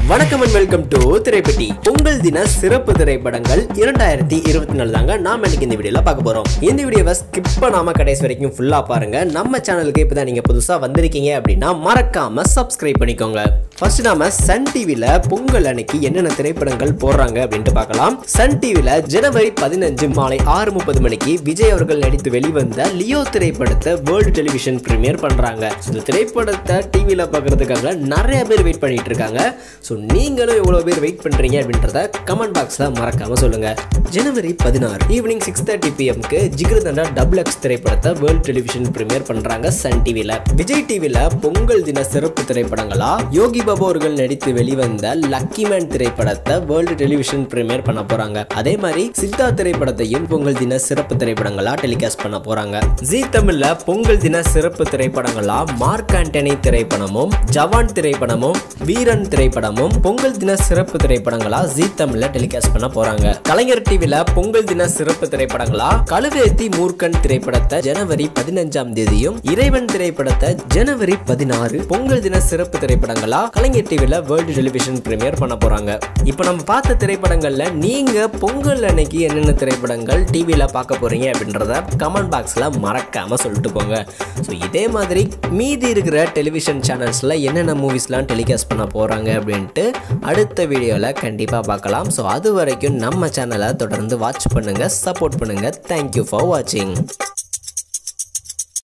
வணக்கம் and welcome to திரைப்பெட்டி உங்கள் தின சிறப்பு திரைப்படங்கள் இரண்டாயிரத்தி இருபத்தி நாலு தாங்க நாம இன்னைக்கு இந்த வீடியோல பார்க்க போறோம் இந்த வீடியோவை ஸ்கிப் பண்ணாம கடைசி வரைக்கும் ஃபுல்லா பாருங்க நம்ம சேனலுக்கு இப்பதான் நீங்க புதுசா வந்திருக்கீங்க அப்படின்னா மறக்காம சப்ஸ்கிரைப் பண்ணிக்கோங்க ஃபர்ஸ்ட் நாம சன் டிவில பொங்கல் அன்னைக்கு என்னென்ன திரைப்படங்கள் போடுறாங்க அப்படின்ட்டு பார்க்கலாம் சன் டிவில ஜனவரி பதினஞ்சு மாலை ஆறு முப்பது மணிக்கு விஜய் அவர்கள் நடித்து வெளிவந்த லியோ திரைப்படத்தை வேர்ல்டு டெலிவிஷன் பிரீமியர் பண்றாங்க இந்த திரைப்படத்தை டிவியில பார்க்கறதுக்காக நிறைய பேர் வெயிட் பண்ணிட்டு இருக்காங்க ஸோ நீங்களும் எவ்வளோ பேர் வெயிட் பண்றீங்க அப்படின்றத கமெண்ட் பாக்ஸ்ல மறக்காம சொல்லுங்க ஜனவரி பதினாறு ஈவினிங் சிக்ஸ் தேர்ட்டி பிஎம்க்கு ஜிகிருதண்டா டபுள் எக்ஸ் திரைப்படத்தை வேர்ல்டு டெலிவிஷன் பிரீமியர் பண்றாங்க சன் டிவில விஜய் டிவில பொங்கல் தின சிறப்பு திரைப்படங்களா யோகி பாபு அவர்கள் நடித்து வெளிவந்த லக்கி மேன் திரைப்படத்தை வேர்ல்டு டெலிவிஷன் பிரீமியர் பண்ண போறாங்க அதே மாதிரி சித்தா திரைப்படத்தையும் பொங்கல் தின சிறப்பு திரைப்படங்களா டெலிகாஸ்ட் பண்ண போறாங்க ஜி தமிழ்ல பொங்கல் தின சிறப்பு திரைப்படங்களா மார்க் ஆண்டனி திரைப்படமும் ஜவான் திரைப்படமும் வீரன் திரைப்படமும் பொங்கல் தின சிறப்பு திரைப்படங்களா ஜி தமிழ்ல டெலிகாஸ்ட் பண்ண போறாங்க கலைஞர் டிவில பொங்கல் தின சிறப்பு திரைப்படங்களா கழுவேத்தி மூர்க்கன் திரைப்படத்தை ஜனவரி பதினஞ்சாம் தேதியும் இறைவன் திரைப்படத்தை ஜனவரி பதினாறு பொங்கல் தின சிறப்பு திரைப்படங்களா கலைஞர் டிவில வேர்ல்டு டெலிவிஷன் பிரீமியர் பண்ண போறாங்க இப்போ நம்ம பார்த்த திரைப்படங்கள்ல நீங்க பொங்கல் அன்னைக்கு என்னென்ன திரைப்படங்கள் டிவியில பார்க்க போறீங்க அப்படின்றத கமெண்ட் பாக்ஸ்ல மறக்காம சொல்லிட்டு போங்க ஸோ இதே மாதிரி மீதி இருக்கிற டெலிவிஷன் சேனல்ஸ்ல என்னென்ன மூவிஸ்லாம் டெலிகாஸ்ட் பண்ண போறாங்க அப்படின்ட்டு அடுத்த வீடியோவில் கண்டிப்பாக பார்க்கலாம் ஸோ அது வரைக்கும் நம்ம சேனலை தொடர்ந்து வாட்ச் பண்ணுங்க சப்போர்ட் பண்ணுங்க தேங்க்யூ ஃபார் வாட்சிங்